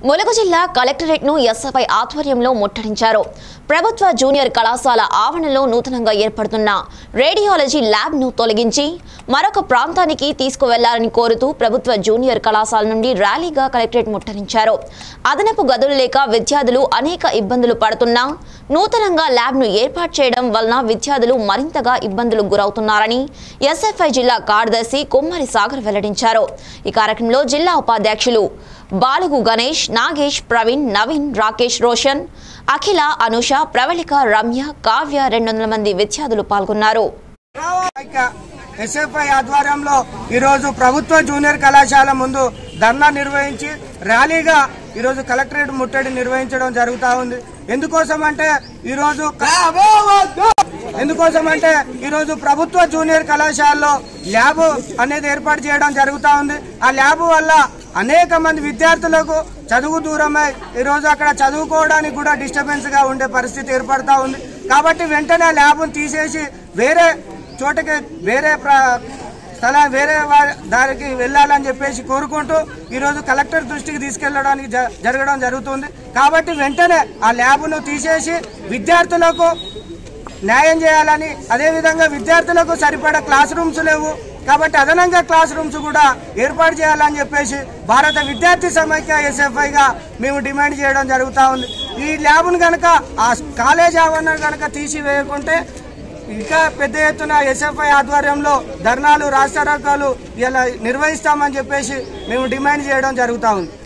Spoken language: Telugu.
ములుగు జిల్లా కలెక్టరేట్ ను ఎస్ఎఫ్ఐ ఆధ్వర్యంలో ముట్టడించారు ప్రభుత్వ జూనియర్ కళాశాల ఆవరణలో నూతనంగా ఏర్పడుతున్న రేడియాలజీ ల్యాబ్ ను తొలగించి మరొక ప్రాంతానికి తీసుకువెళ్లాలని కోరుతూ ప్రభుత్వ జూనియర్ కళాశాల నుండి ర్యాలీగా కలెక్టరేట్ ముట్టడించారు అదనపు గదులు లేక విద్యార్థులు అనేక ఇబ్బందులు పడుతున్నా నూతనంగా ల్యాబ్ ను ఏర్పాటు చేయడం వలన విద్యార్థులు మరింతగా ఇబ్బందులు గురవుతున్నారని ఎస్ఎఫ్ఐ జిల్లా కార్యదర్శి కుమ్మరి సాగర్ వెల్లడించారు ఈ కార్యక్రమంలో జిల్లా ఉపాధ్యక్షులు బాలుగు గణేష్ నాగేష్ ప్రవీణ్ నవీన్ రాకేష్ రోషన్ అఖిల అనుష ప్రవళిక రమ్య కావ్య రెండు వందల మంది విద్యార్థులు పాల్గొన్నారు ఎస్ఎఫ్ఐ ఆధ్వర్యంలో ఈరోజు ప్రభుత్వ జూనియర్ కళాశాల ముందు ధర్నా నిర్వహించి ర్యాలీగా ఈరోజు కలెక్టరేట్ ముట్టడి నిర్వహించడం జరుగుతా ఉంది ఎందుకోసం అంటే ఈరోజు ఎందుకోసం అంటే ఈరోజు ప్రభుత్వ జూనియర్ కళాశాలలో ల్యాబ్ అనేది ఏర్పాటు చేయడం జరుగుతా ఉంది ఆ ల్యాబ్ వల్ల అనేక మంది విద్యార్థులకు చదువు దూరమై ఈరోజు అక్కడ చదువుకోవడానికి కూడా డిస్టర్బెన్స్ గా ఉండే పరిస్థితి ఏర్పడతా ఉంది కాబట్టి వెంటనే ఆ ల్యాబ్ను తీసేసి వేరే చోటకి వేరే ప్ర స్థలం వేరే వారి దారికి వెళ్ళాలని చెప్పేసి కోరుకుంటూ ఈరోజు కలెక్టర్ దృష్టికి తీసుకెళ్లడానికి జ- జరగడం జరుగుతుంది కాబట్టి వెంటనే ఆ ల్యాబ్ను తీసేసి విద్యార్థులకు న్యాయం చేయాలని అదేవిధంగా విద్యార్థులకు సరిపడా క్లాస్ రూమ్స్ లేవు కాబట్టి అదనంగా క్లాస్ రూమ్స్ కూడా ఏర్పాటు చేయాలని చెప్పేసి భారత విద్యార్థి సమైక్య ఎస్ఎఫ్ఐగా మేము డిమాండ్ చేయడం జరుగుతూ ఉంది ఈ ల్యాబ్ను కనుక ఆ కాలేజ్ ఆవరణ కనుక తీసివేయకుంటే ఇంకా పెద్ద ఎత్తున ఎస్ఎఫ్ఐ ఆధ్వర్యంలో ధర్నాలు రాస్తారోకాలు ఇలా నిర్వహిస్తామని చెప్పేసి మేము డిమాండ్ చేయడం జరుగుతూ ఉంది